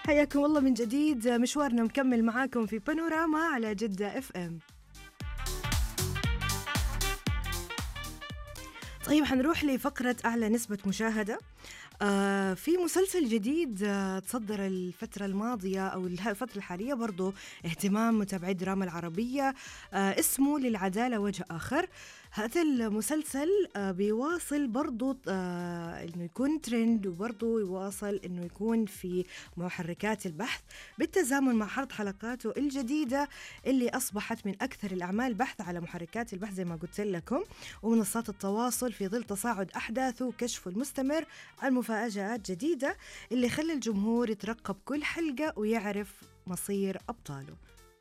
حياكم الله من جديد مشوارنا مكمل معاكم في بانوراما على جدة اف ام طيب حنروح لفقرة أعلى نسبة مشاهدة آه في مسلسل جديد آه تصدر الفترة الماضية أو الفترة الحالية برضو اهتمام متابعي الدراما العربية آه اسمه للعدالة وجه آخر هذا المسلسل آه بيواصل برضو آه انه يكون ترند وبرضو يواصل انه يكون في محركات البحث بالتزامن مع عرض حلقاته الجديدة اللي اصبحت من اكثر الاعمال بحث على محركات البحث زي ما قلت لكم ومنصات التواصل في ظل تصاعد احداثه وكشفه المستمر عن مفاجآت جديدة اللي خلى الجمهور يترقب كل حلقة ويعرف مصير أبطاله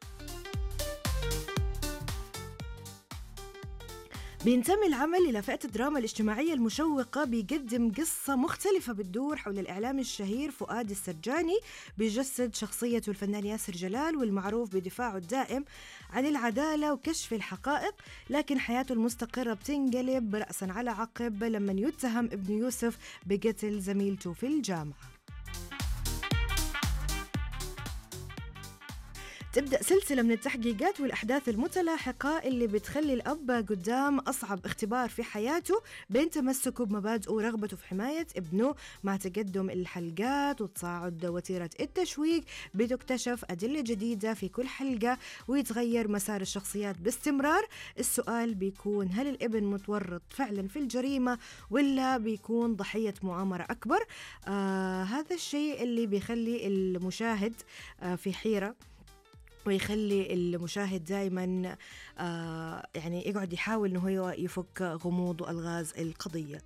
بينتمي العمل إلى فئة الدراما الاجتماعية المشوقة بيقدم قصة مختلفة بتدور حول الإعلامي الشهير فؤاد السرجاني بيجسد شخصيته الفنان ياسر جلال والمعروف بدفاعه الدائم عن العدالة وكشف الحقائق لكن حياته المستقرة بتنقلب رأسا على عقب لما يتهم ابن يوسف بقتل زميلته في الجامعة تبدأ سلسلة من التحقيقات والأحداث المتلاحقة اللي بتخلي الأب قدام أصعب اختبار في حياته بين تمسكه بمبادئه ورغبته في حماية ابنه مع تقدم الحلقات وتصاعد وتيرة التشويق بتكتشف أدلة جديدة في كل حلقة ويتغير مسار الشخصيات باستمرار السؤال بيكون هل الابن متورط فعلا في الجريمة ولا بيكون ضحية مؤامرة أكبر آه هذا الشيء اللي بيخلي المشاهد آه في حيرة ويخلي المشاهد دائما آه يعني يقعد يحاول انه هو يفك غموض والغاز القضيه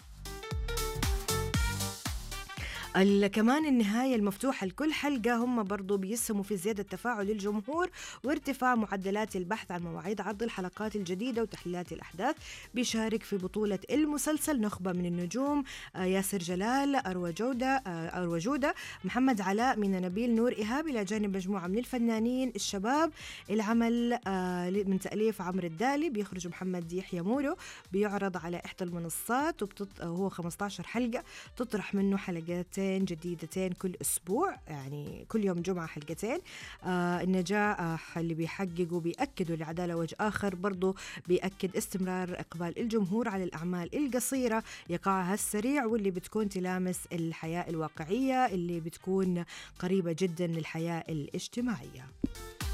كمان النهاية المفتوحة لكل حلقة هم برضو بيسهموا في زيادة تفاعل الجمهور وارتفاع معدلات البحث عن مواعيد عرض الحلقات الجديدة وتحليلات الأحداث بيشارك في بطولة المسلسل نخبة من النجوم آه ياسر جلال أروى جودة آه أروى جودة محمد علاء من نبيل نور إيهاب إلى جانب مجموعة من الفنانين الشباب العمل آه من تأليف عمرو الدالي بيخرج محمد يحيى مورو بيعرض على إحدى المنصات وبتط... هو 15 حلقة تطرح منه حلقات حلقتين جديدتين كل اسبوع يعني كل يوم جمعه حلقتين آه النجاح اللي بيحققوا بياكدوا لعداله وجه اخر برضو بياكد استمرار اقبال الجمهور على الاعمال القصيره ايقاعها السريع واللي بتكون تلامس الحياه الواقعيه اللي بتكون قريبه جدا للحياه الاجتماعيه